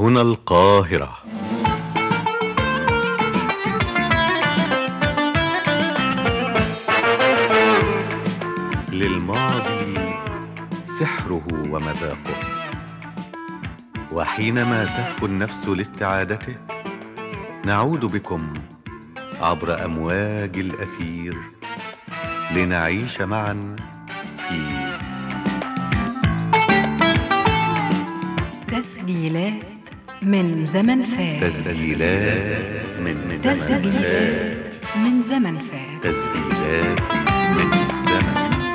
هنا القاهرة للماضي سحره ومذاقه وحينما تهفو النفس لاستعادته نعود بكم عبر أمواج الأثير لنعيش معا في تسجيلات من زمن فات تسجيلات من زمن تسجيلات فات من زمن فات تسجيلات من زمن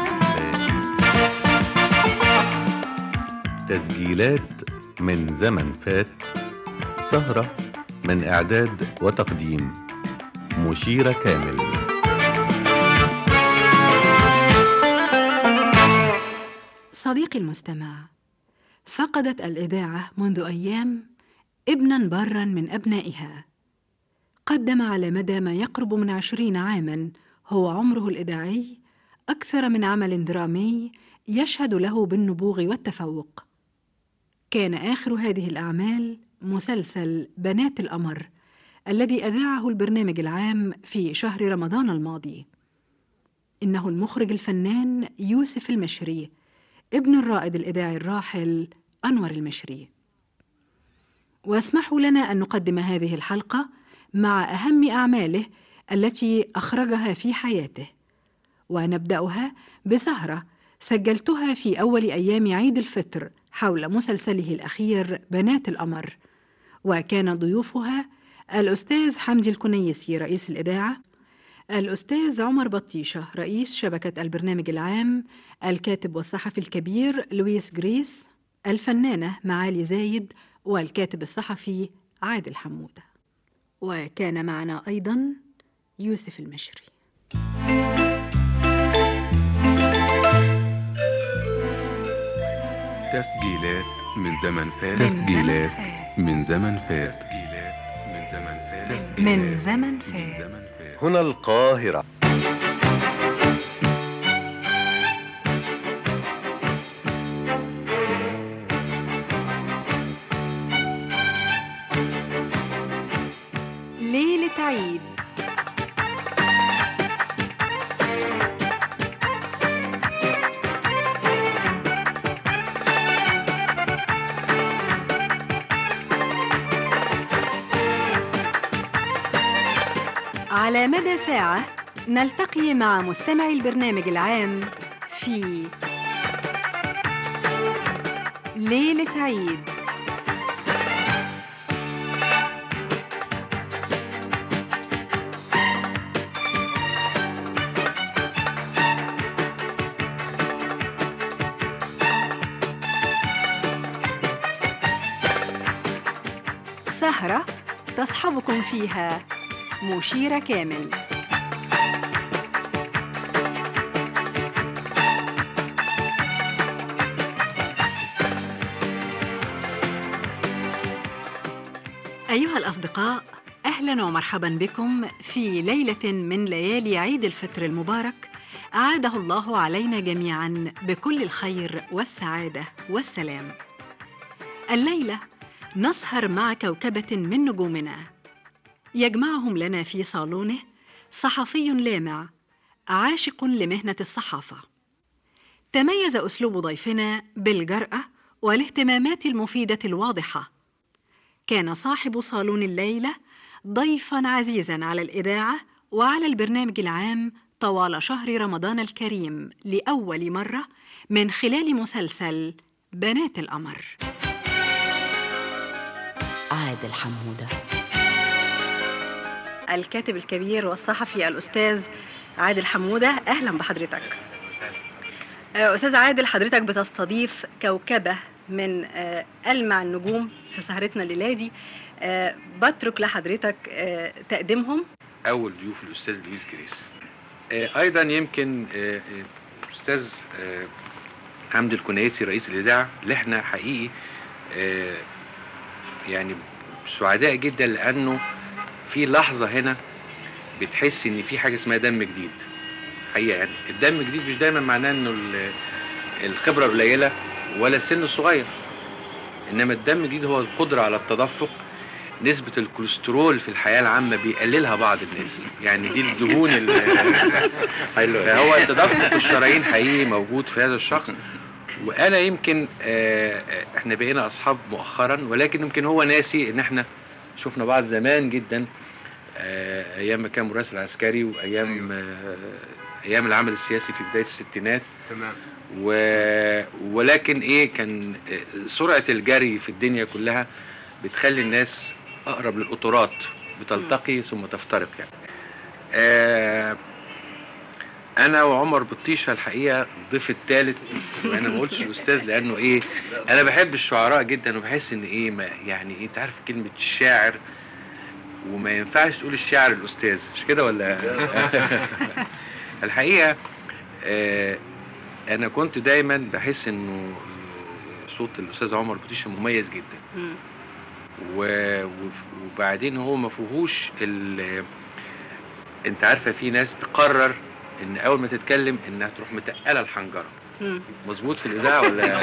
فات تسجيلات من زمن فات سهرة من إعداد وتقديم مشيرة كامل صديقي المستمع فقدت الإذاعة منذ أيام ابنا برا من أبنائها قدم على مدى ما يقرب من عشرين عاما هو عمره الإذاعي أكثر من عمل درامي يشهد له بالنبوغ والتفوق كان آخر هذه الأعمال مسلسل بنات القمر الذي أذاعه البرنامج العام في شهر رمضان الماضي إنه المخرج الفنان يوسف المشري ابن الرائد الإذاعي الراحل أنور المشري واسمحوا لنا أن نقدم هذه الحلقة مع أهم أعماله التي أخرجها في حياته ونبدأها بسهرة سجلتها في أول أيام عيد الفطر حول مسلسله الأخير بنات القمر وكان ضيوفها الأستاذ حمدي الكنيسي رئيس الإذاعة الأستاذ عمر بطيشة رئيس شبكة البرنامج العام الكاتب والصحفي الكبير لويس جريس الفنانة معالي زايد والكاتب الصحفي عادل حمودة وكان معنا أيضا يوسف المشري تسجيلات من زمن فات من تسجيلات زمن من زمن فات تسجيلات من زمن فات من زمن من فات زمن فات هنا القاهرة ليلة عيد على مدى ساعة نلتقي مع مستمعي البرنامج العام في ليلة عيد سهرة تصحبكم فيها مشيرة كامل أيها الأصدقاء أهلا ومرحبا بكم في ليلة من ليالي عيد الفطر المبارك أعاده الله علينا جميعا بكل الخير والسعادة والسلام الليلة نسهر مع كوكبة من نجومنا يجمعهم لنا في صالونه صحفي لامع عاشق لمهنة الصحافة تميز أسلوب ضيفنا بالجرأة والاهتمامات المفيدة الواضحة كان صاحب صالون الليلة ضيفا عزيزا على الإذاعة وعلى البرنامج العام طوال شهر رمضان الكريم لأول مرة من خلال مسلسل بنات القمر عادل حمودة الكاتب الكبير والصحفي الأستاذ عادل حمودة أهلا بحضرتك آه، أستاذ عادل حضرتك بتستضيف كوكبة من آه، ألمع النجوم في سهرتنا الليلة دي آه، بترك لحضرتك آه، تقديمهم اول ضيوف الاستاذ لويس جريس آه، ايضا يمكن آه، آه، استاذ آه، حمدي الكنيسي رئيس الاذاعه اللي احنا حقيقي آه، يعني سعداء جدا لانه في لحظه هنا بتحس ان في حاجه اسمها دم جديد حقيقه يعني الدم الجديد مش دايما معناه انه ال- الخبره قليله ولا السن الصغير انما الدم الجديد هو القدره على التدفق نسبة الكوليسترول في الحياة العامة بيقللها بعض الناس يعني دي الدهون اللي هو التدفق في الشرايين حقيقي موجود في هذا الشخص وانا يمكن آه، آه، احنا بقينا اصحاب مؤخرا ولكن يمكن هو ناسي ان احنا شفنا بعض زمان جدا آه، ايام ما كان مراسل عسكري وايام آه، ايام العمل السياسي في بدايه الستينات تمام و... ولكن ايه كان آه، سرعه الجري في الدنيا كلها بتخلي الناس اقرب للقطورات بتلتقي ثم تفترق يعني آه انا وعمر بطيشه الحقيقه الضيف الثالث انا ما قلتش الاستاذ لانه ايه انا بحب الشعراء جدا وبحس ان ايه ما يعني إيه، انت عارف كلمه الشاعر وما ينفعش تقول الشاعر الاستاذ مش كده ولا الحقيقه آه انا كنت دايما بحس انه صوت الاستاذ عمر بطيشه مميز جدا مم. و- وف- وبعدين هو ما فيهوش ال- انت عارفه في ناس تقرر ان اول ما تتكلم انها تروح متقله الحنجره مم. مظبوط في الاذاعه ولا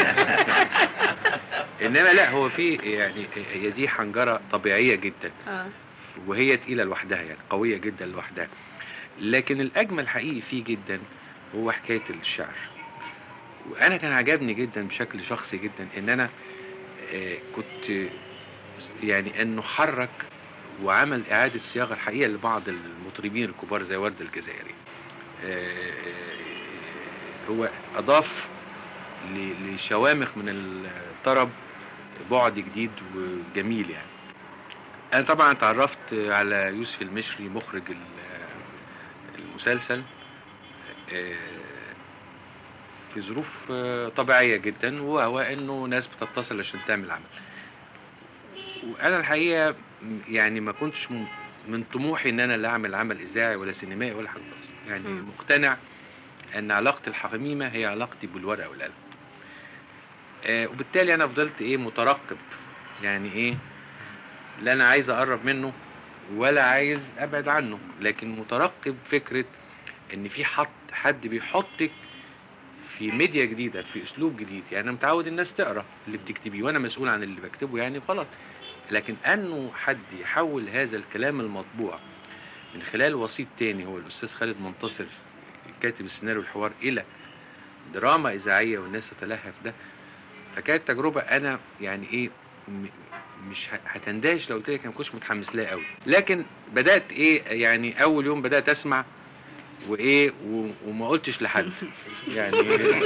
انما لا هو في يعني هي دي حنجره طبيعيه جدا اه وهي تقيله لوحدها يعني قويه جدا لوحدها لكن الاجمل حقيقي فيه جدا هو حكايه الشعر وانا كان عجبني جدا بشكل شخصي جدا ان انا آه، كنت يعني انه حرك وعمل اعاده صياغه الحقيقه لبعض المطربين الكبار زي ورد الجزائري آه، آه، هو اضاف ل- لشوامخ من الطرب بعد جديد وجميل يعني انا طبعا اتعرفت على يوسف المشري مخرج ال- المسلسل آه، في ظروف آه، طبيعيه جدا وهو انه ناس بتتصل عشان تعمل عمل وانا الحقيقه م- يعني ما كنتش م- من طموحي ان انا لا اعمل عمل اذاعي ولا سينمائي ولا حاجه خالص يعني مم. مقتنع ان علاقتي الحميمه هي علاقتي بالورقه والقلم آه، وبالتالي انا فضلت ايه مترقب يعني ايه لا انا عايز اقرب منه ولا عايز ابعد عنه لكن مترقب فكره ان في حط حد بيحطك في ميديا جديده في اسلوب جديد يعني انا متعود الناس تقرا اللي بتكتبيه وانا مسؤول عن اللي بكتبه يعني خلاص لكن انه حد يحول هذا الكلام المطبوع من خلال وسيط تاني هو الاستاذ خالد منتصر كاتب السيناريو والحوار الى دراما اذاعيه والناس تتلهف ده فكانت تجربه انا يعني ايه م- مش ه- هتندهش لو قلت لك انا ما كنتش متحمس لها قوي لكن بدات ايه يعني اول يوم بدات اسمع وايه و- وما قلتش لحد يعني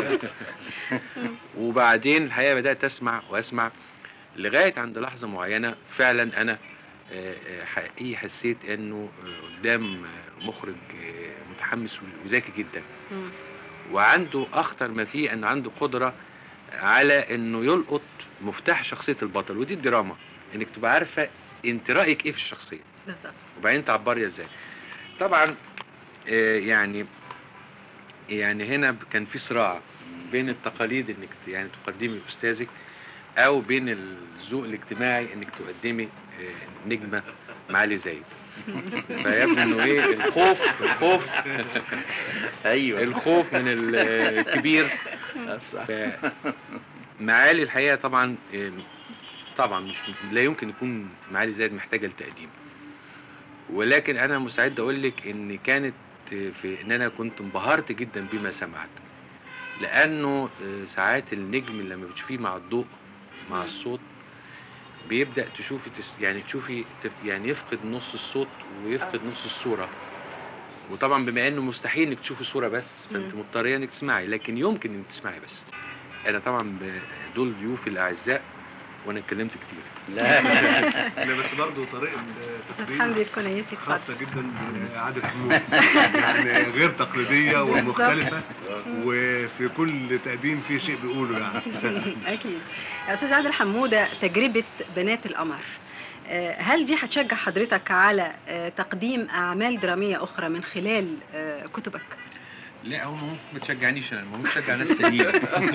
وبعدين الحقيقه بدات اسمع واسمع لغايه عند لحظه معينه فعلا انا آه، آه، حقيقي حسيت انه آه، قدام آه، مخرج آه، متحمس وذكي جدا مم. وعنده اخطر ما فيه ان عنده قدره على انه يلقط مفتاح شخصيه البطل ودي الدراما انك تبقى عارفه انت رايك ايه في الشخصيه بالظبط وبعدين تعبري ازاي طبعا آه، يعني يعني هنا كان في صراع بين التقاليد انك ت- يعني تقدمي استاذك او بين الذوق الاجتماعي انك تقدمي آه، نجمه معالي زايد فيبدو انه ايه الخوف الخوف ايوه الخوف من ال- الكبير صح ف- معالي الحقيقه طبعا آه، طبعا مش لا يمكن يكون معالي زايد محتاجه لتقديم ولكن انا مستعد اقول لك ان كانت في ان انا كنت انبهرت جدا بما سمعت لانه آه، ساعات النجم لما بتشوفيه مع الضوء مع الصوت بيبدا تشوفي تس يعني تشوفي تف- يعني يفقد نص الصوت ويفقد نص الصوره وطبعا بما انه مستحيل انك تشوفي صوره بس فانت مم. مضطريه انك تسمعي لكن يمكن انك تسمعي بس انا طبعا ب- دول ضيوفي الاعزاء وانا اتكلمت كتير لا لا بس برضه طريقه استاذ حمدي التقديم الكنيسي اتفضل خاصه جدا باعاده فنون يعني غير تقليديه ومختلفه وفي كل تقديم في شيء بيقوله يعني اكيد يا استاذ عادل حموده تجربه بنات القمر آه، هل دي هتشجع حضرتك على آه، تقديم اعمال دراميه اخرى من خلال آه، كتبك لا هو ممكن ما تشجعنيش انا ممكن تشجع ناس تانيين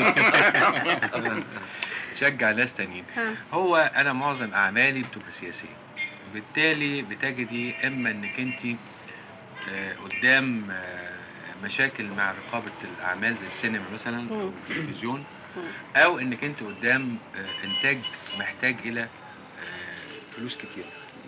تشجع ناس تانيين ها. هو انا معظم اعمالي بتبقى سياسيه وبالتالي بتجدي اما انك انت آه، قدام آه، مشاكل مع رقابه الاعمال زي السينما مثلا او مم. التلفزيون او انك انت قدام آه، انتاج محتاج الى آه، فلوس كتير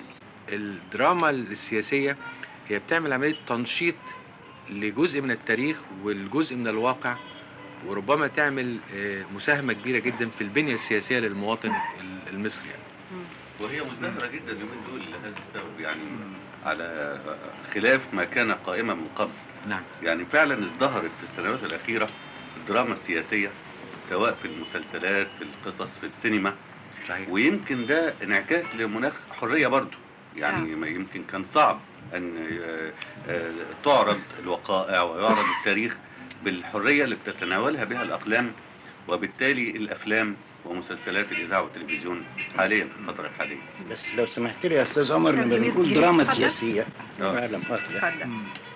الدراما السياسيه هي بتعمل عمليه تنشيط لجزء من التاريخ والجزء من الواقع وربما تعمل آه، مساهمه كبيره جدا في البنيه السياسيه للمواطن ال- المصري يعني. وهي مزدهرة جدا اليومين دول لهذا السبب يعني على خلاف ما كان قائما من قبل نعم يعني فعلا ازدهرت في السنوات الأخيرة الدراما السياسية سواء في المسلسلات في القصص في السينما صحيح ويمكن ده انعكاس لمناخ حرية برضو يعني نعم. ما يمكن كان صعب أن آه، آه، تعرض الوقائع ويعرض التاريخ بالحرية اللي بتتناولها بها الأقلام وبالتالي الأفلام ومسلسلات الإذاعة والتلفزيون حاليا في الفترة الحالية بس لو سمحت لي يا استاذ عمر لما أستاذ بنقول يوسف، دراما اتفضل. سياسيه آه. فعلا مؤاخذة. اتفضل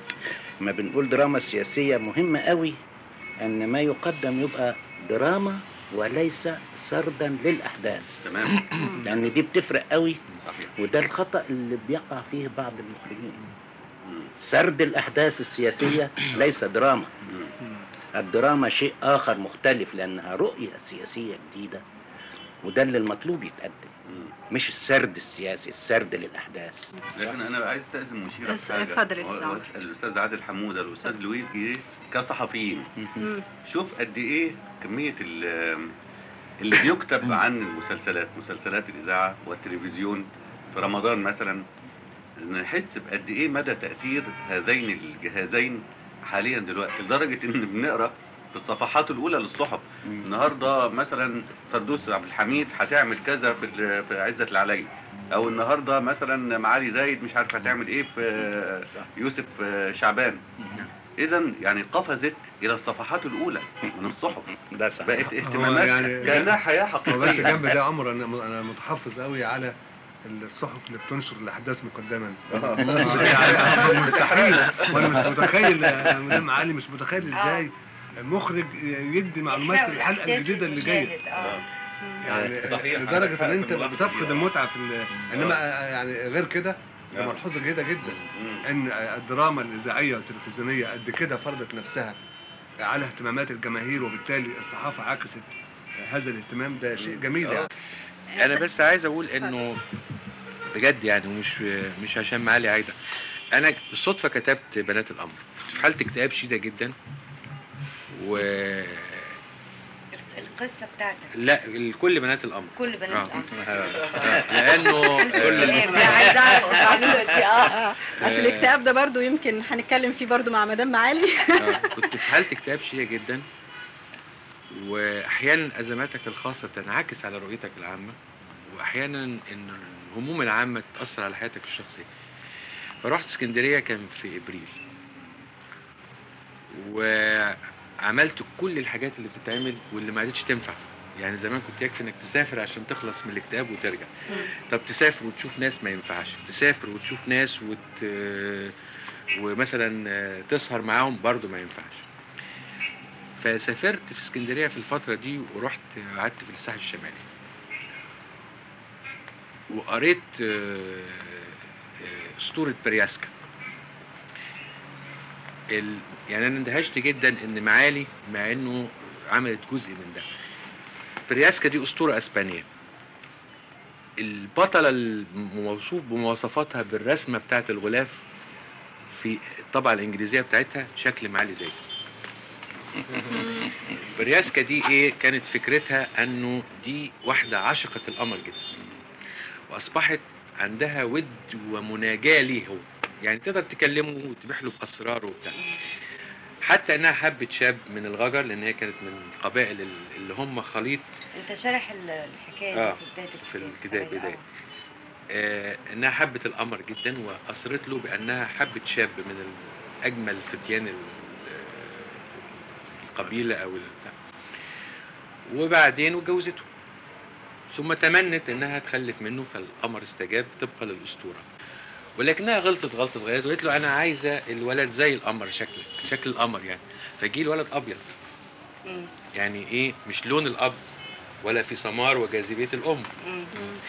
ما بنقول دراما سياسيه مهم قوي ان ما يقدم يبقى دراما وليس سردا للاحداث تمام لان دي بتفرق قوي صحيح وده الخطا اللي بيقع فيه بعض المخرجين مم. سرد الاحداث السياسيه ليس دراما مم. الدراما شيء اخر مختلف لانها رؤيه سياسيه جديده وده اللي المطلوب يتقدم مم. مش السرد السياسي السرد للاحداث لكن انا عايز استاذن مشيره بس في حاجه اتفضل يا أستاذ و- عمرو. واسال الاستاذ عادل حموده الاستاذ لويس جيس كصحفيين مم. شوف قد ايه كميه ال- اللي بيكتب عن المسلسلات مسلسلات الاذاعه والتلفزيون في رمضان مثلا نحس بقد ايه مدى تاثير هذين الجهازين حاليا دلوقتي لدرجه ان بنقرا في الصفحات الاولى للصحف النهارده مثلا فردوس عبد الحميد هتعمل كذا في ال- في عزه العلي او النهارده مثلا معالي زايد مش عارف هتعمل ايه في يوسف شعبان اذا يعني قفزت الى الصفحات الاولى من الصحف ده صحيح بقت هو اهتمامات يعني- كانها حياه هو بس حقيقيه جنب ده عمر انا انا متحفظ قوي على الصحف اللي بتنشر الاحداث مقدما يعني مستحيل وانا مش متخيل يا مدام علي مش متخيل ازاي مخرج يدي معلومات الحلقه الجديده اللي جايه يعني صحيح. لدرجه ان انت ملاحظة بتفقد كبيرة. المتعه في ال- انما يعني غير كده ده آه. ملحوظه جيده جدا مم. ان الدراما الاذاعيه والتلفزيونيه قد كده فرضت نفسها على اهتمامات الجماهير وبالتالي الصحافه عكست هذا الاهتمام ده شيء جميل آه. يعني انا بس عايز اقول انه بجد يعني ومش مش عشان معالي عايده انا بالصدفه كتبت بنات الامر كنت في حاله اكتئاب شديده جدا و القصه بتاعتك لا كل بنات الامر كل بنات آه. الامر آه. لانه كل إيه، ال- عايز اعرف دلوقتي اه اصل الاكتئاب ده برضو يمكن هنتكلم فيه برضو مع مدام معالي آه، كنت في حاله اكتئاب شديده جدا واحيانا ازماتك الخاصه تنعكس على رؤيتك العامه واحيانا ان الهموم العامه تاثر على حياتك الشخصيه فرحت اسكندريه كان في ابريل وعملت كل الحاجات اللي بتتعمل واللي ما عادتش تنفع يعني زمان كنت يكفي انك تسافر عشان تخلص من الاكتئاب وترجع طب تسافر وتشوف ناس ما ينفعش تسافر وتشوف ناس وت... ومثلا تسهر معاهم برضو ما ينفعش فسافرت في اسكندريه في الفتره دي ورحت قعدت في الساحل الشمالي وقريت آه، آه، اسطوره برياسكا ال... يعني انا اندهشت جدا ان معالي مع انه عملت جزء من ده برياسكا دي اسطوره اسبانيه البطله الموصوف بمواصفاتها بالرسمه بتاعت الغلاف في الطبعه الانجليزيه بتاعتها شكل معالي زي برياسكا دي ايه كانت فكرتها انه دي واحده عشقت القمر جدا واصبحت عندها ود ومناجاه ليه هو يعني تقدر تكلمه وتبيح له باسراره وبتاع حتى انها حبت شاب من الغجر لان هي كانت من قبائل ال- اللي هم خليط انت شارح ال- الحكايه آه، دي في بدايه في الكتاب. الكتاب أيوة. بداية. آه انها حبت القمر جدا واصرت له بانها حبت شاب من ال- اجمل فتيان ال- القبيله او ال- وبعدين وجوزته ثم تمنت انها تخلف منه فالقمر استجاب طبقا للاسطوره ولكنها غلطت غلطه غلطت وقالت له انا عايزه الولد زي القمر شكلك شكل القمر يعني فجي الولد ابيض مم. يعني ايه مش لون الاب ولا في سمار وجاذبيه الام مم.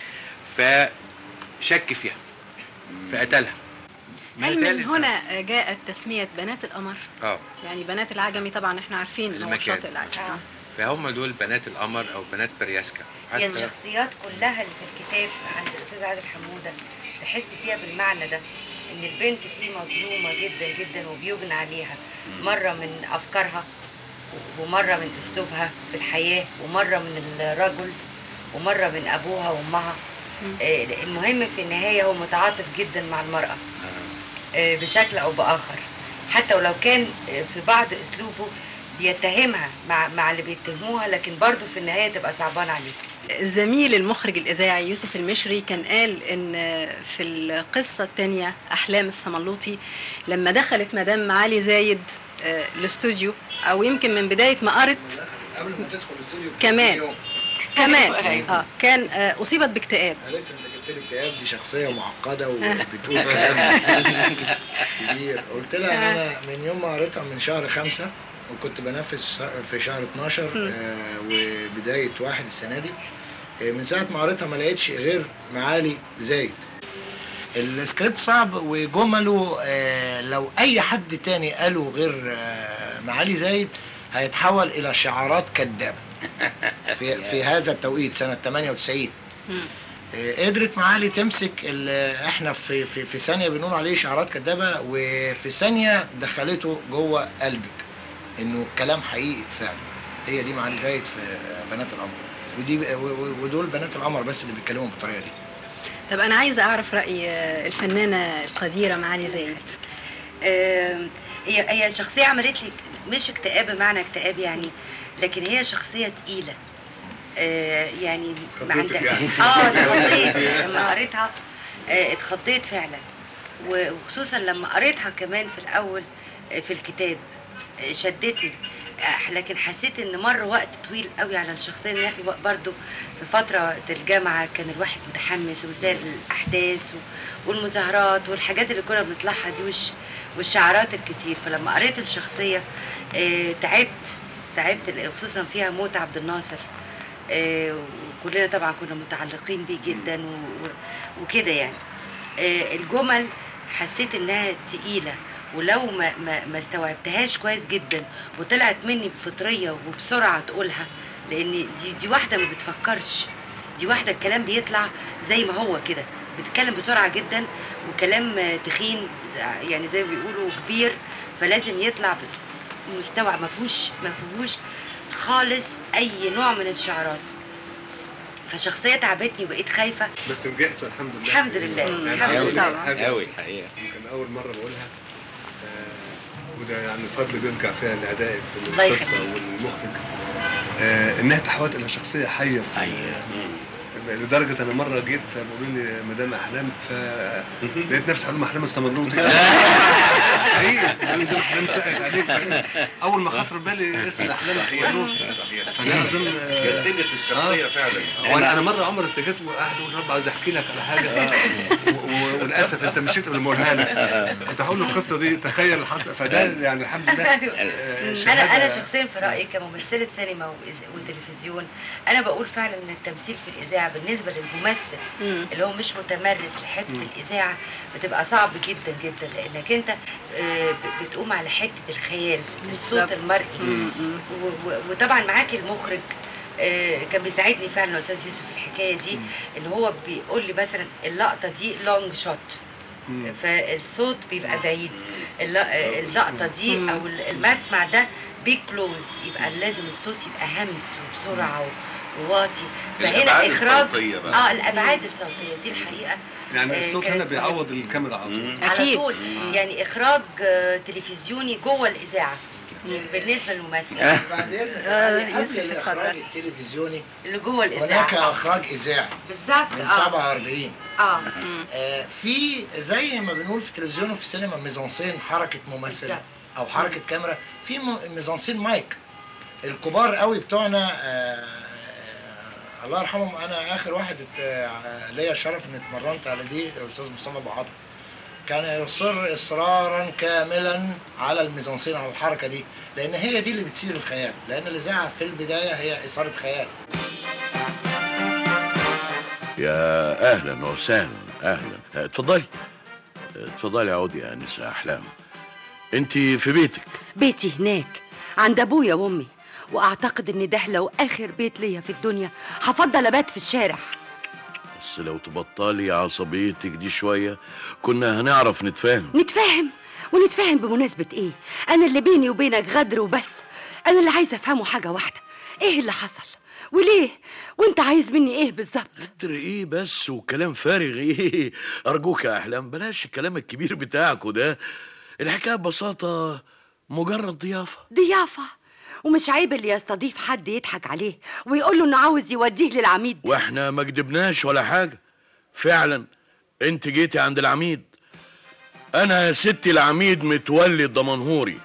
فشك فيها فقتلها هل من قتلها. هنا جاءت تسمية بنات القمر اه يعني بنات العجمي طبعا احنا عارفين إن هو المكان. شاطئ العجمي آه. فهم دول بنات القمر او بنات برياسكا هي حتى الشخصيات كلها اللي في الكتاب عند الاستاذ عادل حموده تحس فيها بالمعنى ده ان البنت فيه مظلومه جدا جدا وبيجنى عليها مره من افكارها ومره من اسلوبها في الحياه ومره من الرجل ومره من ابوها وامها مم. آه، المهم في النهايه هو متعاطف جدا مع المراه آه، بشكل او باخر حتى ولو كان آه، في بعض اسلوبه بيتهمها مع مع اللي بيتهموها لكن برضه في النهايه تبقى صعبان عليه الزميل المخرج الإذاعي يوسف المشري كان قال إن في القصة الثانية أحلام الصملوطي لما دخلت مدام معالي زايد آه، الاستوديو أو يمكن من بداية ما قرت قبل ما تدخل الاستوديو كمان. يوم كمان أيوة. اه كان آه، أصيبت باكتئاب قالت لي انت جبت لي اكتئاب دي شخصيه معقده وبتقول كلام كبير قلت لها انا من يوم ما قريتها من شهر خمسة وكنت بنفذ في شهر 12 مم. آه، وبدايه واحد السنه دي آه، من ساعه ما قريتها ما لقيتش غير معالي زايد السكريبت صعب وجمله آه، لو اي حد تاني قاله غير آه، معالي زايد هيتحول الى شعارات كذابه في في هذا التوقيت سنه 98 مم. آه، قدرت معالي تمسك ال- احنا في في في ثانيه بنقول عليه شعارات كدابه وفي ثانيه دخلته جوه قلبك انه كلام حقيقي فعلا هي دي معالي زايد في بنات القمر ودي و- و- ودول بنات القمر بس اللي بيتكلموا بالطريقه دي طب أنا عايزة أعرف رأي آه، الفنانة القديرة معالي زايد آم، هي هي شخصيه عملت لي مش اكتئاب بمعنى اكتئاب يعني لكن هي شخصيه تقيله آه، يعني ما خضتك عندها يعني. اه اتخضيت لما قريتها آه، اتخضيت فعلا و- وخصوصا لما قريتها كمان في الاول آه، في الكتاب آه، شدتني آه، لكن حسيت ان مر وقت طويل قوي على الشخصيه لان احنا برضو في فتره الجامعه كان الواحد متحمس وسائر الاحداث و- والمظاهرات والحاجات اللي كنا بنطلعها دي والش والشعارات الكتير فلما قريت الشخصيه آه، تعبت تعبت خصوصا فيها موت عبد الناصر آه، وكلنا طبعا كنا متعلقين بيه جدا و- و- وكده يعني آه، الجمل حسيت انها تقيله ولو ما ما ما استوعبتهاش كويس جدا وطلعت مني بفطريه وبسرعه تقولها لان دي دي واحده ما بتفكرش دي واحده الكلام بيطلع زي ما هو كده بتتكلم بسرعه جدا وكلام آه، تخين يعني زي ما بيقولوا كبير فلازم يطلع مستوى ما فيهوش ما فيهوش خالص اي نوع من الشعارات فشخصيه تعبتني وبقيت خايفه بس نجحت الحمد لله الحمد لله. يعني الحمد أول لله. حاجة قوي الحقيقه يمكن اول مره بقولها آه، وده يعني فضل بيرجع فيها لادائك الله والقصه يخليك. والمخرج آه، انها تحولت الى شخصيه حيه في- لدرجه انا مره جيت فبيقولوا لي مدام احلام فلقيت نفسي حلم احلام الصمدلوطي حقيقي يعني دول احلام سقط عليك فأنا اول ما خطر بالي اسم الاحلام الصمدلوطي فده اظن آه، جسدت الشخصيه فعلا وانا انا مره عمر اتجيت وقاعد اقول رب عايز احكي لك على حاجه و- و- وللاسف انت مشيت قبل ما اقولها لك كنت هقول له القصه دي تخيل اللي حصل فده يعني الحمد لله آه، انا انا شهادة- شخصيا في رايي كممثله سينما وإز- وتلفزيون انا بقول فعلا ان التمثيل في الاذاعه بالنسبه للممثل مم. اللي هو مش متمرس لحته مم. الاذاعه بتبقى صعب جدا جدا لانك انت آه، ب- بتقوم على حته الخيال الصوت بالظبط. المرئي مم. مم. و- و- وطبعا معاك المخرج آه، كان بيساعدني فعلا الاستاذ يوسف في الحكايه دي مم. ان هو بيقول لي مثلا اللقطه دي لونج شوت مم. فالصوت بيبقى بعيد الل- آه، اللقطه دي مم. او المسمع ده بيج كلوز يبقى لازم الصوت يبقى همس وبسرعه و- وواطي فهنا الأبعاد اخراج الصوتية بقى. اه الابعاد الصوتيه دي الحقيقه يعني آه، الصوت كانت هنا بيعوض الكاميرا على طول مم. على أكيد. طول مم. يعني اخراج آه، تلفزيوني جوه الاذاعه بالنسبه للممثل بعدين آه، يعني يوسف قبل الاخراج اتفضل. التلفزيوني اللي جوه هناك الاذاعه اخراج اذاعي بالظبط من اه 47 اه مم. آه، في زي ما بنقول في التلفزيون وفي السينما ميزانسين حركه ممثل بالظبط. او حركه كاميرا في م- ميزانسين مايك الكبار قوي بتوعنا آه، آه، الله يرحمهم انا اخر واحد ات- آه، ليا الشرف اني اتمرنت على دي الاستاذ مصطفى ابو عاطف كان يصر اصرارا كاملا على الميزانسين على الحركه دي لان هي دي اللي بتثير الخيال لان الاذاعه في البدايه هي اثاره خيال يا اهلا وسهلا اهلا اتفضلي اتفضلي عودي يا انسه احلام انت في بيتك بيتي هناك عند ابويا وامي واعتقد ان ده لو اخر بيت ليا في الدنيا هفضل ابات في الشارع بس لو تبطلي عصبيتك دي شوية كنا هنعرف نتفاهم نتفاهم ونتفاهم بمناسبة ايه انا اللي بيني وبينك غدر وبس انا اللي عايزه افهمه حاجة واحدة ايه اللي حصل وليه وانت عايز مني ايه بالظبط قدر ايه بس وكلام فارغ ايه ارجوك يا احلام بلاش الكلام الكبير بتاعكوا ده الحكايه ببساطه مجرد ضيافه ضيافة ومش عيب اللي يستضيف حد يضحك عليه ويقول له انه عاوز يوديه للعميد واحنا ما كدبناش ولا حاجه فعلا انت جيتي عند العميد انا يا ستي العميد متولي الدمنهوري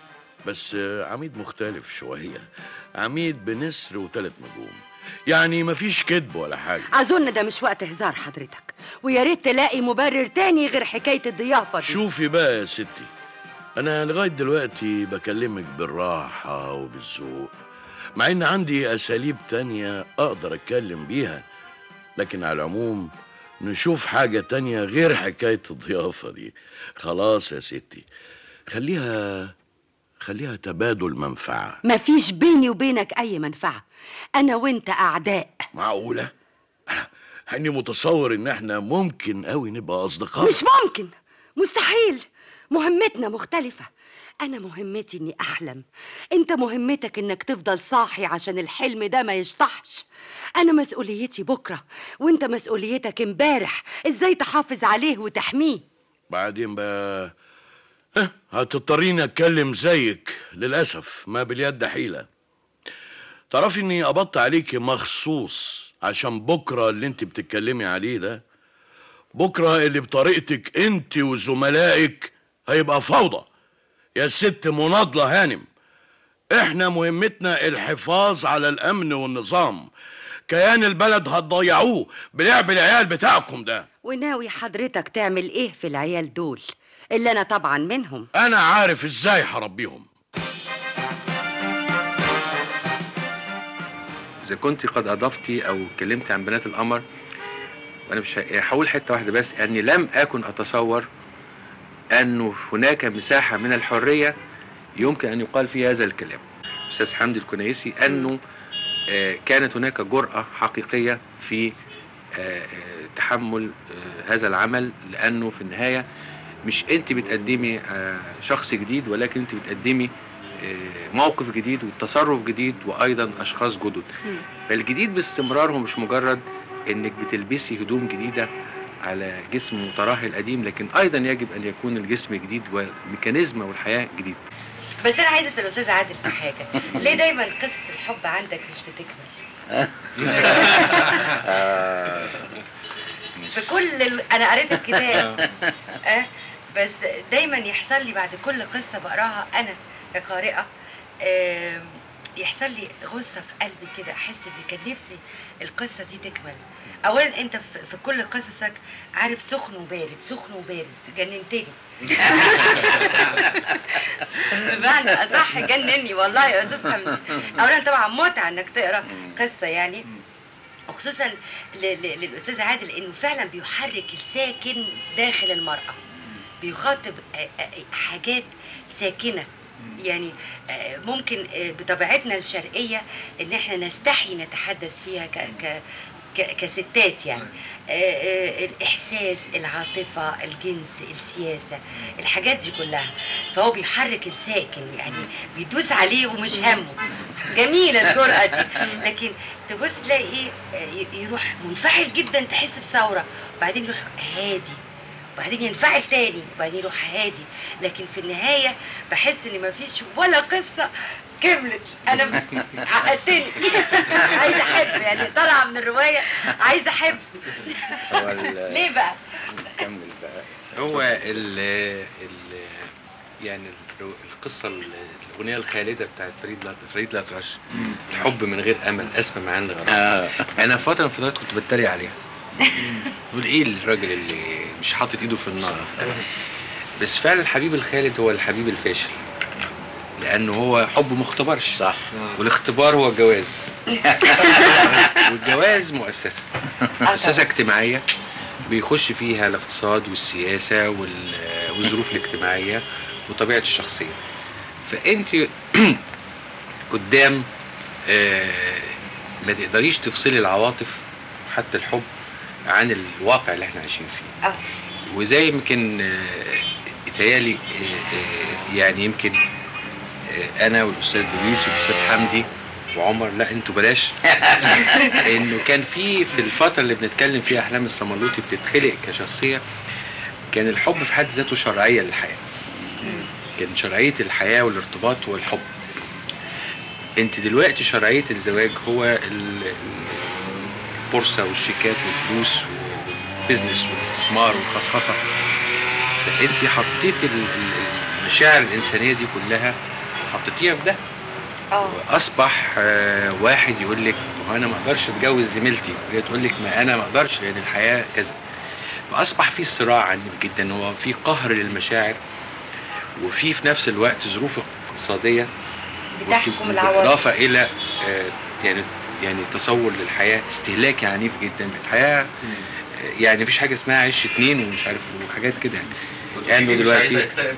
بس آه، عميد مختلف شويه عميد بنسر وثلاث نجوم يعني مفيش كذب ولا حاجه اظن ده مش وقت هزار حضرتك ويا ريت تلاقي مبرر تاني غير حكايه الضيافه دي شوفي بقى يا ستي انا لغايه دلوقتي بكلمك بالراحه وبالذوق مع ان عندي اساليب تانية اقدر اتكلم بيها لكن على العموم نشوف حاجة تانية غير حكاية الضيافة دي خلاص يا ستي خليها خليها تبادل منفعة مفيش بيني وبينك اي منفعه انا وانت اعداء معقولة اني متصور ان احنا ممكن قوي نبقى اصدقاء مش ممكن مستحيل مهمتنا مختلفة أنا مهمتي إني أحلم أنت مهمتك إنك تفضل صاحي عشان الحلم ده ما يشطحش أنا مسؤوليتي بكرة وأنت مسؤوليتك امبارح إزاي تحافظ عليه وتحميه بعدين بقى ها، هتضطريني اتكلم زيك للاسف ما باليد حيله تعرفي اني قبضت عليكي مخصوص عشان بكره اللي انت بتتكلمي عليه ده بكره اللي بطريقتك انت وزملائك هيبقى فوضى يا ست مناضله هانم احنا مهمتنا الحفاظ على الامن والنظام كيان البلد هتضيعوه بلعب العيال بتاعكم ده وناوي حضرتك تعمل إيه في العيال دول اللي أنا طبعا منهم انا عارف ازاي هربيهم اذا كنت قد اضفتي او اتكلمت عن بنات القمر وانا مش ه- هقول حته واحده بس اني لم اكن اتصور انه هناك مساحه من الحريه يمكن ان يقال فيها هذا الكلام استاذ حمدي الكنيسي انه آه، كانت هناك جرأة حقيقية في آه، آه، تحمل آه، هذا العمل لأنه في النهاية مش أنت بتقدمي آه، شخص جديد ولكن أنت بتقدمي آه، موقف جديد وتصرف جديد وأيضا أشخاص جدد فالجديد باستمرار هو مش مجرد انك بتلبسي هدوم جديدة على جسم متراهي القديم لكن ايضا يجب ان يكون الجسم جديد والميكانيزم والحياة جديد بس انا عايزه اسال الاستاذ عادل في حاجه ليه دايما قصه الحب عندك مش بتكمل في كل ال... انا قريت الكتاب أه؟ بس دايما يحصل لي بعد كل قصه بقراها انا كقارئه آم، يحصل لي غصه في قلبي كده احس ان كان نفسي القصه دي تكمل اولا انت في في كل قصصك عارف سخن وبارد سخن وبارد جننتني بمعنى اصح جنني والله يا استاذ حمدي اولا طبعا متعه انك تقرا قصه يعني وخصوصا ل- ل- للاستاذ عادل انه فعلا بيحرك الساكن داخل المراه بيخاطب آه، آه، حاجات ساكنه يعني آه، ممكن آه، بطبيعتنا الشرقيه ان احنا نستحي نتحدث فيها ك ك ك- كستات يعني آه، آه، الاحساس العاطفه الجنس السياسه الحاجات دي كلها فهو بيحرك الساكن يعني بيدوس عليه ومش همه جميله الجرأه دي لكن تبص تلاقي ايه آه، ي- يروح منفعل جدا تحس بثوره وبعدين يروح هادي وبعدين ينفعل تاني وبعدين يروح هادي لكن في النهايه بحس ان مفيش ولا قصه كملت انا عقدتني عايزه احب يعني طالعه من الروايه عايزه احب هو ال- ليه بقى كمل بقى هو ال ال يعني ال- القصة ال- الأغنية الخالدة بتاعت فريد لا فريد لا تغش الحب من غير أمل أسمى معاه الغرام أنا في فترة من الفترات كنت بتريق عليها بقول إيه الراجل اللي مش حاطط إيده في النار بس فعلا الحبيب الخالد هو الحبيب الفاشل لأنه هو حب مختبرش صح والاختبار هو الجواز والجواز مؤسسة مؤسسة اجتماعية بيخش فيها الاقتصاد والسياسة وال- والظروف الاجتماعية وطبيعة الشخصية فأنت قدام آه، ما تقدريش تفصلي العواطف حتى الحب عن الواقع اللي احنا عايشين فيه اه وزي يمكن آه، اتهيالي آه، آه، يعني يمكن آه، انا والاستاذ لويس والاستاذ حمدي وعمر لا انتوا بلاش انه كان في في الفتره اللي بنتكلم فيها احلام الصملوطي بتتخلق كشخصيه كان الحب في حد ذاته شرعيه للحياه كان شرعيه الحياه والارتباط هو الحب انت دلوقتي شرعيه الزواج هو ال- البورصه والشيكات والفلوس والبيزنس والاستثمار والخصخصه فانت حطيت ال- ال- المشاعر الانسانيه دي كلها حطيتيها في ده اه اصبح آه، واحد يقول لك "ما هو انا ما اقدرش اتجوز زميلتي وهي تقول لك ما انا ما اقدرش لان الحياه كذا فاصبح في صراع عنيف جدا هو في قهر للمشاعر وفي في نفس الوقت ظروف اقتصاديه بتحكم العواطف بالاضافه الى آه، يعني يعني تصور للحياه استهلاكي عنيف جدا الحياه آه، يعني مفيش حاجه اسمها عيش اتنين ومش عارف وحاجات كده يعني يعني مش عايز دلوقتي أكتئب.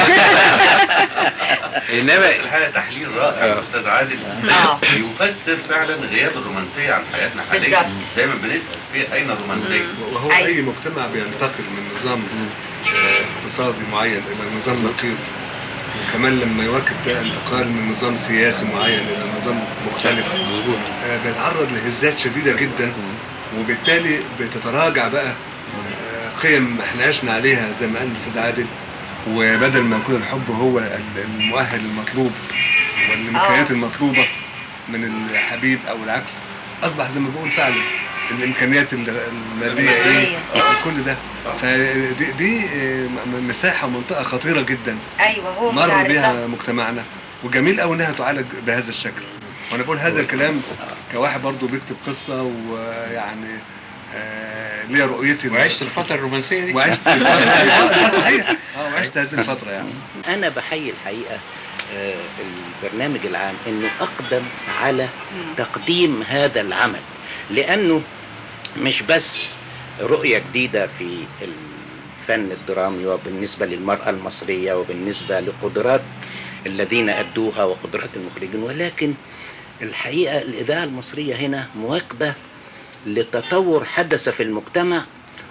انما الحقيقه تحليل رائع يا استاذ عادل اه يفسر فعلا غياب الرومانسيه عن حياتنا حاليا بالظبط. دايما بنسال في اين الرومانسيه وهو أيوة. اي مجتمع بينتقل من نظام آه، اقتصادي معين الى نظام نقيض وكمان لما يواكب ده انتقال من نظام سياسي معين الى نظام مختلف آه، بيتعرض لهزات شديده جدا وبالتالي بتتراجع بقى آه، قيم ما احنا عشنا عليها زي ما قال الاستاذ عادل وبدل ما يكون الحب هو المؤهل المطلوب والامكانيات آه. المطلوبه من الحبيب او العكس اصبح زي ما بقول فعلا الامكانيات ال- الماديه ايه المادية. آه، كل ده فدي دي آه، م- مساحه ومنطقه خطيره جدا ايوه هو مر بتاع بها الرضا. مجتمعنا وجميل قوي انها تعالج بهذا الشكل وانا بقول هذا الكلام كواحد برضو بيكتب قصه ويعني آه ليا رؤيتي وعشت الفتره الرومانسيه دي وعشت الفترة دي. آه، ده صحيح اه وعشت هذه الفتره يعني أنا بحيي الحقيقة آه، البرنامج العام إنه أقدم على تقديم هذا العمل لأنه مش بس رؤية جديدة في الفن الدرامي وبالنسبة للمرأة المصرية وبالنسبة لقدرات الذين أدوها وقدرات المخرجين ولكن الحقيقة الإذاعة المصرية هنا مواكبة لتطور حدث في المجتمع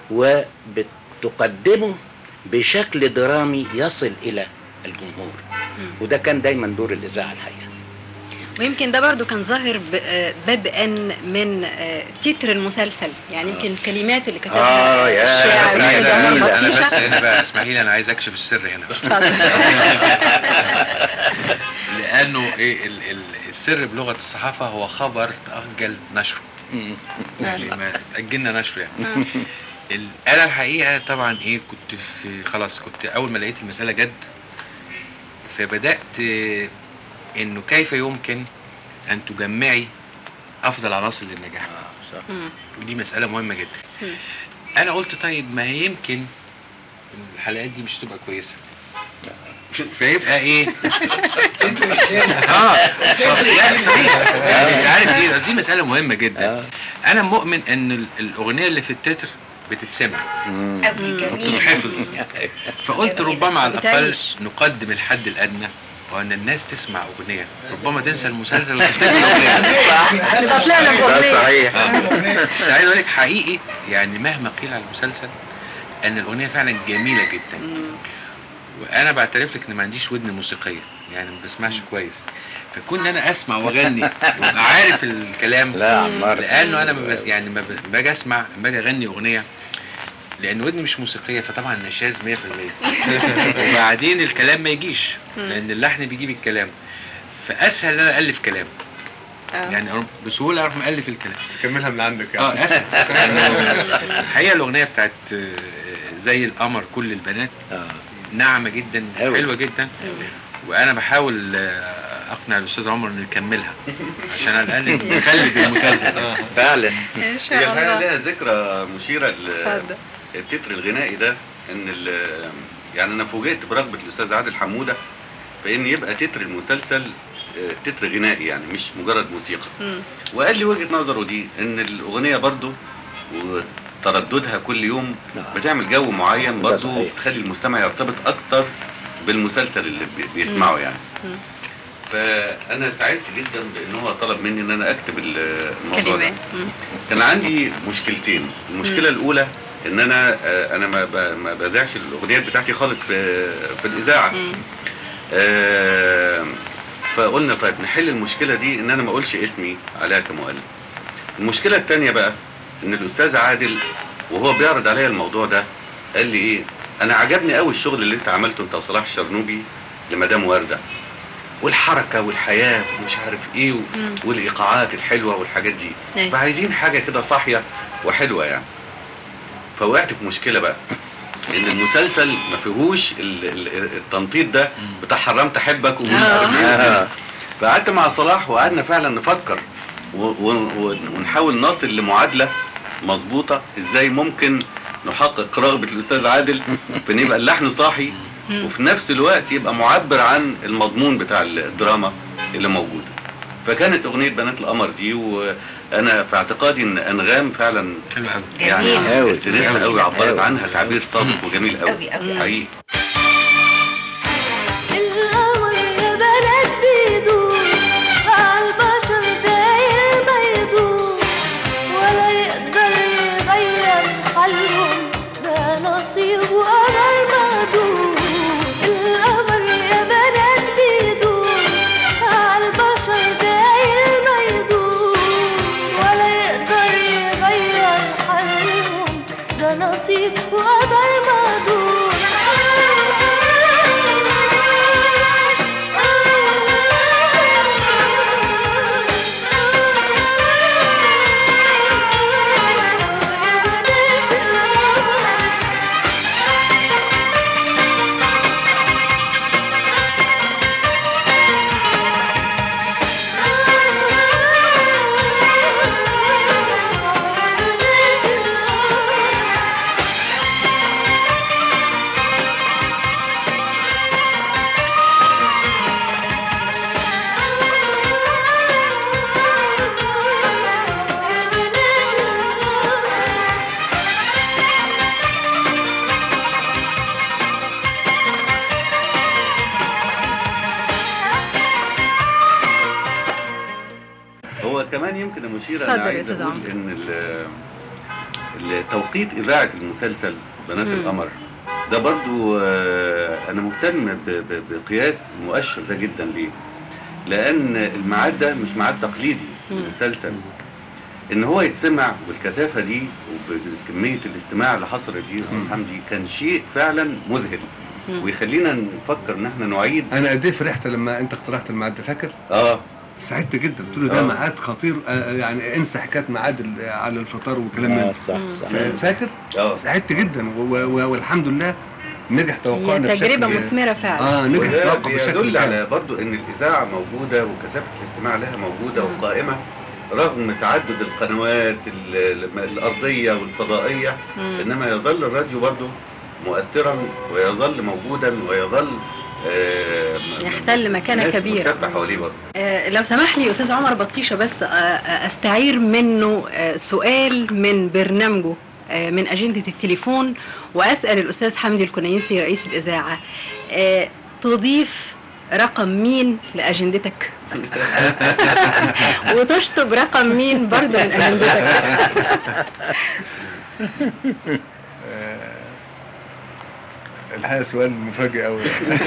وبتقدمه بشكل درامي يصل إلى الجمهور وده كان دايما دور الإذاعة الحقيقة ويمكن ده برضو كان ظاهر ب- آه، بدءا من آه، تتر المسلسل يعني يمكن الكلمات اللي كتبها آه، يا الشاعر جميلة، الأستاذ عمر جميلة. انا بس بطيشة. هنا بقى اسمحي لي انا عايز اكشف السر هنا لانه ايه ال ال السر بلغه الصحافه هو خبر تاجل نشره يعني ما تاجلنا نشره يعني ال- انا الحقيقه طبعا ايه كنت في خلاص كنت اول ما لقيت المساله جد فبدات آه، انه كيف يمكن ان تجمعي افضل عناصر للنجاح مم. ودي مساله مهمه جدا مم. انا قلت طيب ما هي يمكن الحلقات دي مش تبقى كويسه فيبقى ايه اه طب يعني صحيح يعني انت عارف ايه بس دي مساله مهمه جدا انا مؤمن ان ال- الاغنيه اللي في التتر بتتسمع قوي جميل وبتتحفظ فقلت جميل. ربما على الاقل بتعيش. نقدم الحد الادنى وان الناس تسمع اغنيه ربما تنسى المسلسل وتفتكر الاغنيه نبقى طلعنا بأغنية صحيح بس عايز اقول لك حقيقي يعني مهما قيل على المسلسل ان الاغنيه فعلا جميله جدا مم. وانا بعترف لك ان ما عنديش ودن موسيقيه يعني ما بسمعش كويس فكون انا اسمع واغني وابقى عارف الكلام لا عمار لانه انا ما بس يعني ما ب- باجي اسمع لما باجي اغني اغنيه لان ودني مش موسيقيه فطبعا نشاز 100% وبعدين الكلام ما يجيش لان اللحن بيجيب الكلام فاسهل ان انا الف كلام آه. يعني أروح بسهوله اروح مالف الكلام تكملها من عندك اه يعني اسهل الحقيقه الاغنيه بتاعت آه، زي القمر كل البنات آه. ناعمه جدا أوي. حلوه جدا وانا بحاول آه، اقنع الاستاذ عمر انه يكملها عشان على الاقل نخلد المسلسل فعلا ان هي شاء الحقيقه الله لها ذكرى مشيره ل- اتفضل التتر الغنائي ده ان ال- يعني انا فوجئت برغبه الاستاذ عادل حموده فان يبقى تتر المسلسل آه، تتر غنائي يعني مش مجرد موسيقى مم. وقال لي وجهه نظره دي ان الاغنيه برضو وترددها كل يوم نعم. بتعمل جو معين ده برضو صحيح. تخلي المستمع يرتبط اكتر بالمسلسل اللي بي- بيسمعه يعني فانا سعدت جدا بان هو طلب مني ان انا اكتب ال- الموضوع ده كلمات مم. كان عندي مشكلتين المشكله الاولى ان انا آه، انا ما ب- ما بذاعش الاغنيات بتاعتي خالص في في الاذاعه مم. آه، فقلنا طيب نحل المشكله دي ان انا ما اقولش اسمي عليها كمؤلف المشكله الثانيه بقى ان الاستاذ عادل وهو بيعرض عليا الموضوع ده قال لي ايه انا عجبني قوي الشغل اللي انت عملته انت وصلاح الشرنوبي لمدام ورده والحركه والحياه ومش عارف ايه و- مم. والايقاعات الحلوه والحاجات دي أيوة. فعايزين حاجه كده صاحيه وحلوه يعني فوقعت في مشكله بقى ان المسلسل ما فيهوش ال- ال- التنطيط ده بتاع حرمت احبك ومش عارف ايه فقعدت مع صلاح وقعدنا فعلا نفكر و- و- و- ونحاول نصل لمعادله مظبوطه ازاي ممكن نحقق رغبه الاستاذ عادل في ان يبقى اللحن صاحي مم. وفي نفس الوقت يبقى معبر عن المضمون بتاع الدراما اللي موجوده فكانت اغنيه بنات القمر دي وانا في اعتقادي ان انغام فعلا حلو قوي يعني جميل. أوي. استنتها قوي عبرت عنها تعبير صادق وجميل قوي أوي أوي أوي. حقيقي القمر يا بنات بيدور عالبشر داير ما يدور ولا يقدر يغير حالهم ده نصيب وقدر مقدور القمر يا بنات بيدور عالبشر داير ما يدور ولا يقدر يغير حالهم ده نصيب وقدر مقدور هو كمان يمكن يا مشير اتفضل انا يا عايز أستاذ اقول عمرو. ان ال- التوقيت اذاعه المسلسل بنات مم. القمر ده برضو آه، انا مهتم ب- ب- بقياس المؤشر ده جدا ليه لان الميعاد ده مش ميعاد تقليدي في مم. المسلسل ان هو يتسمع بالكثافه دي وبكميه الاستماع اللي حصلت دي يا استاذ مم. حمدي كان شيء فعلا مذهل مم. ويخلينا نفكر ان احنا نعيد انا قد ايه فرحت لما انت اقترحت الميعاد ده فاكر؟ اه سعدت جدا قلت له ده آه. ميعاد خطير آه، يعني انسى حكايه ميعاد ال- على الفطار وكلام من آه، ده صح مم. صح فا- فاكر؟ اه سعدت جدا و- و- والحمد لله نجح هي توقعنا تجربة بشكل- مثمرة فعلا اه نجح وده توقع بشكل بيدل كامل. على برضو ان الاذاعه موجوده وكثافه الاستماع لها موجوده مم. وقائمه رغم تعدد القنوات ال- ال- الارضيه والفضائيه مم. انما يظل الراديو برضو مؤثرا ويظل موجودا ويظل آه، م- يحتل مكانة ناس كبيرة. متابعة حواليه برضو آه، لو سمح لي استاذ عمر بطيشه بس آه، آه، استعير منه آه، سؤال من برنامجه آه، من اجنده التليفون واسال الاستاذ حمدي الكنيسي رئيس الاذاعه آه، تضيف رقم مين لاجندتك وتشطب رقم مين برضه من اجندتك آه، الحقيقه سؤال مفاجئ قوي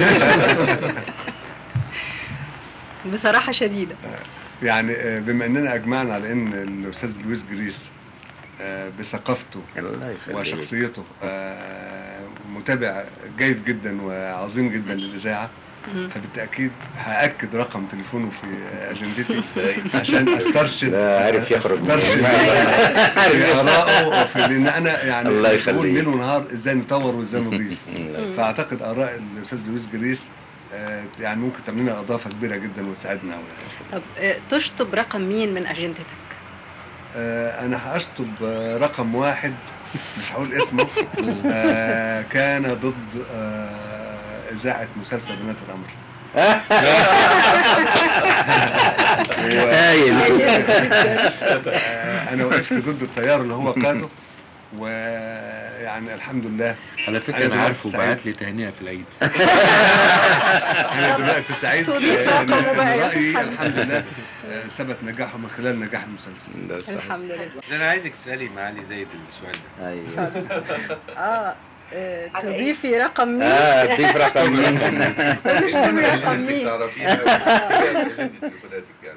بصراحه شديده يعني آه، بما اننا اجمعنا على ان الاستاذ لويس جريس آه، بثقافته الله يخليك وشخصيته آه، متابع جيد جدا وعظيم جدا للاذاعه مم. فبالتاكيد هاكد رقم تليفونه في اجندتي عشان استرشد لا، عارف يخرج من استرشد المعنى. في ارائه وفي لان انا يعني الله بقول يخليك. ليل ونهار ازاي نطور وازاي نضيف الله فاعتقد اراء الاستاذ لويس جريس آه، يعني ممكن تعمل لنا اضافه كبيره جدا وتساعدنا أوي. طب آه، تشطب رقم مين من اجندتك آه، انا هشطب آه، رقم واحد مش هقول اسمه آه، كان ضد آه، اذاعه مسلسل بنات الامر هايل آه، انا وقفت ضد التيار اللي هو قاده ويعني الحمد لله على فكره أنا انا دلوقتي عارفه سعيد. بعت لي تهنئه في العيد انا دلوقتي سعيد تضيف إن- رقمه إن بقى يا رايي محمد. الحمد لله آه، ثبت نجاحه من خلال نجاح المسلسل ده صحيح. الحمد لله ده انا عايزك تسالي معالي زايد السؤال ده ايوه اه آه، تضيفي رقم مين؟ اه ضيف رقم مين تضيفي رقم مين؟ تعرفيها تليفوناتك يعني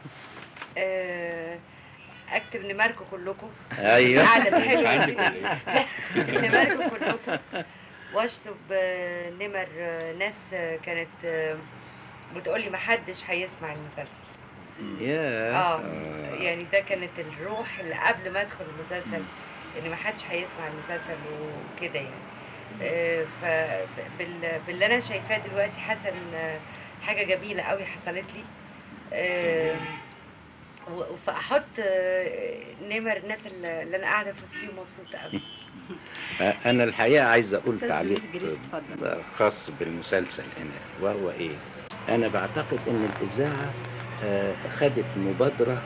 آه، اكتب نماركو كلكم ايوه القعده الحلوه عندك دي. ولا إيه؟ نماركو كلكم واشطب آه، نمر آه، ناس آه، كانت آه، بتقولي ما حدش هيسمع المسلسل يا اه يعني ده كانت الروح اللي قبل ما ادخل المسلسل ان ما حدش هيسمع المسلسل وكده يعني آه، فبال- باللي انا شايفاه دلوقتي حاسه ان آه، حاجه جميله قوي حصلت لي آه، و- فاحط آه، نمر الناس اللي اللي انا قاعده في وسطهم مبسوطه قوي انا الحقيقه عايز اقول أستاذ تعليق لويس جريس، اتفضل. خاص بالمسلسل هنا وهو ايه انا بعتقد ان الاذاعه آه، خدت مبادره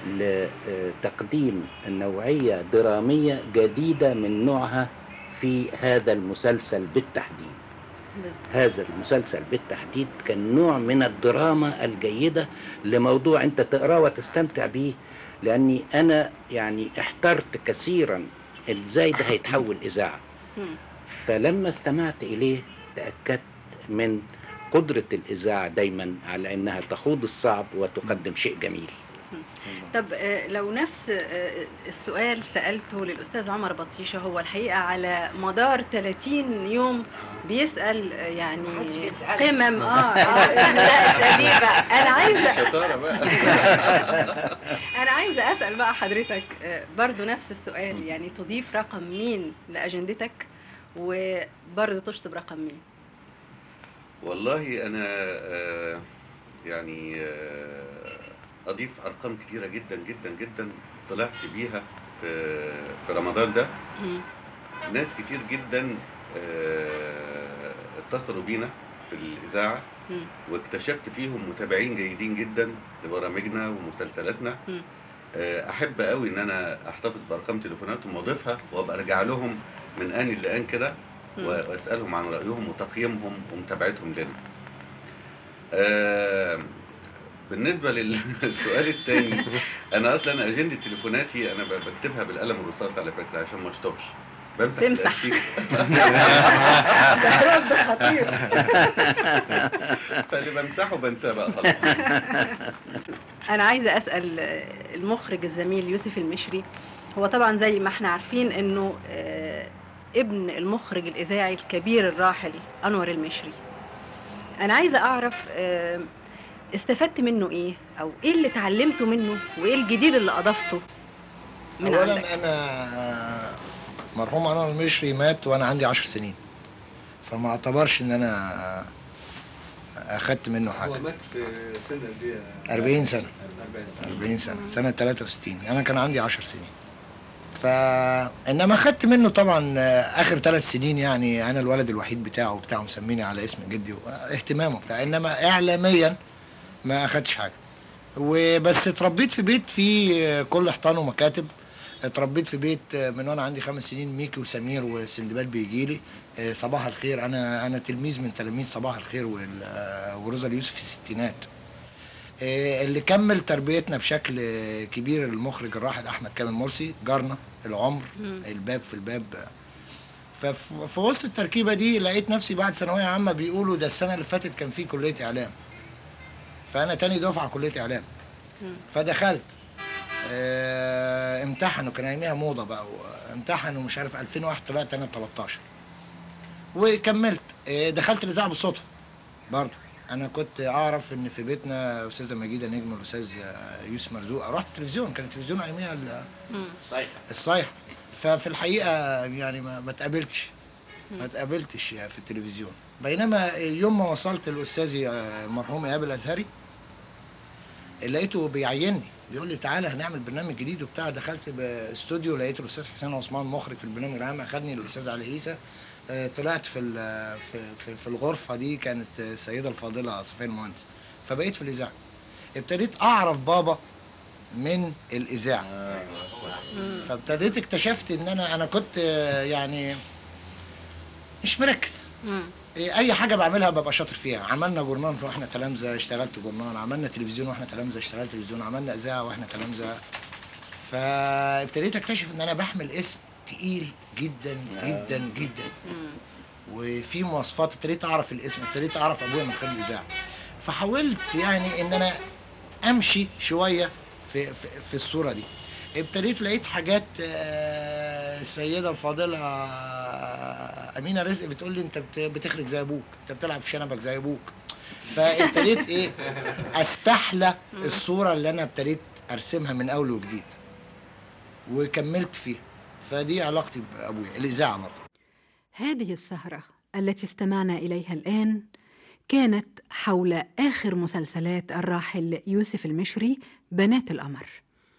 لتقديم نوعيه دراميه جديده من نوعها في هذا المسلسل بالتحديد هذا المسلسل بالتحديد كان نوع من الدراما الجيدة لموضوع انت تقراه وتستمتع به لاني انا يعني احترت كثيرا ازاي ده هيتحول اذاعة مم. فلما استمعت اليه تأكدت من قدرة الاذاعة دايما على انها تخوض الصعب وتقدم شيء جميل طب آه، لو نفس آه، السؤال سألته للأستاذ عمر بطيشة هو الحقيقة على مدار 30 يوم بيسأل آه، يعني محدش بيسأل. قمم اه آه، لا اسأليه بقى أنا عايزة شطاره بقى أنا عايزة أسأل بقى حضرتك آه، برضو نفس السؤال يعني تضيف رقم مين لأجندتك وبرضو تشطب رقم مين والله انا آه، يعني آه، اضيف ارقام كتيره جدا جدا جدا طلعت بيها في في رمضان ده مم. ناس كتير جدا آه، اتصلوا بينا في الاذاعه مم. واكتشفت فيهم متابعين جيدين جدا لبرامجنا ومسلسلاتنا مم. آه، احب قوي ان انا احتفظ بارقام تليفوناتهم واضيفها وابقى ارجع لهم من ان لان كده مم. واسالهم عن رايهم وتقييمهم ومتابعتهم لنا آه، بالنسبة للسؤال الثاني أنا أصلا أجندة تليفوناتي أنا ب- بكتبها بالقلم الرصاص على فكرة عشان ما أشطبش بمسح تمسح. الأستيك. ده رد خطير فاللي بمسحه بنساه بقى خلاص أنا عايزة أسأل المخرج الزميل يوسف المشري هو طبعا زي ما احنا عارفين إنه آه، ابن المخرج الإذاعي الكبير الراحل أنور المشري أنا عايزة أعرف آه، استفدت منه إيه أو إيه اللي اتعلمته منه وإيه الجديد اللي أضفته من اولا عندك انا مرحوم انور المشري مات وانا عندي عشر سنين فما اعتبرش ان انا اخدت منه هو حاجه مات في سنه قد ايه؟ 40 سنه 40 سنه 40 سنه سنه 63 انا كان عندي 10 سنين فانما خدت منه طبعا اخر ثلاث سنين يعني انا الولد الوحيد بتاعه بتاعه مسميني على اسم جدي اهتمامه بتاع انما اعلاميا ما اخدتش حاجه وبس اتربيت في بيت فيه كل حيطان ومكاتب اتربيت في بيت من وانا عندي خمس سنين ميكي وسمير والسندباد بيجي لي صباح الخير انا انا تلميذ من تلاميذ صباح الخير وال- وروزا اليوسف في الستينات آه، اللي كمل تربيتنا بشكل آه، كبير المخرج الراحل احمد كامل مرسي جارنا العمر مم. الباب في الباب ففي في وسط التركيبه دي لقيت نفسي بعد ثانويه عامه بيقولوا ده السنه اللي فاتت كان في كليه اعلام فانا تاني دفعه كليه اعلام مم. فدخلت آه، امتحنوا كان اياميها موضه بقى امتحنوا مش عارف 2001 طلعت انا 13 وكملت آه، دخلت الاذاعه بالصدفه برضه انا كنت اعرف ان في بيتنا استاذه مجيده نجم والاستاذ يوسف مرزوق رحت التلفزيون كان التلفزيون اياميها ال- مم. صحيح الصيحه ففي الحقيقه يعني ما ما اتقابلتش ما اتقابلتش في التلفزيون بينما يوم ما وصلت لاستاذي آه، المرحوم ايهاب الازهري لقيته بيعيني بيقول لي تعالى هنعمل برنامج جديد وبتاع دخلت باستوديو لقيت الاستاذ حسين عثمان مخرج في البرنامج العام اخدني الاستاذ علي عيسى آه، طلعت في ال- في في, في الغرفه دي كانت السيده الفاضله صفيه المهندس فبقيت في الاذاعه ابتديت اعرف بابا من الاذاعه فابتديت اكتشفت ان انا انا كنت آه، يعني مش مركز إيه، اي حاجه بعملها ببقى شاطر فيها عملنا جورنال واحنا تلامذه اشتغلت جورنال عملنا تلفزيون واحنا تلامذه اشتغلت تلفزيون عملنا اذاعه واحنا تلامذه فابتديت اكتشف ان انا بحمل اسم تقيل جدا جدا جدا وفي مواصفات ابتديت اعرف الاسم ابتديت اعرف ابويا من خلال الاذاعه فحاولت يعني ان انا امشي شويه في في, في الصوره دي ابتديت لقيت حاجات آه، السيده الفاضله آه، امينه رزق بتقول لي انت بت- بتخرج زي ابوك انت بتلعب في شنبك زي ابوك فابتديت ايه استحلى الصوره اللي انا ابتديت ارسمها من اول وجديد وكملت فيها فدي علاقتي بابويا الاذاعه برضه هذه السهرة التي استمعنا إليها الآن كانت حول آخر مسلسلات الراحل يوسف المشري بنات القمر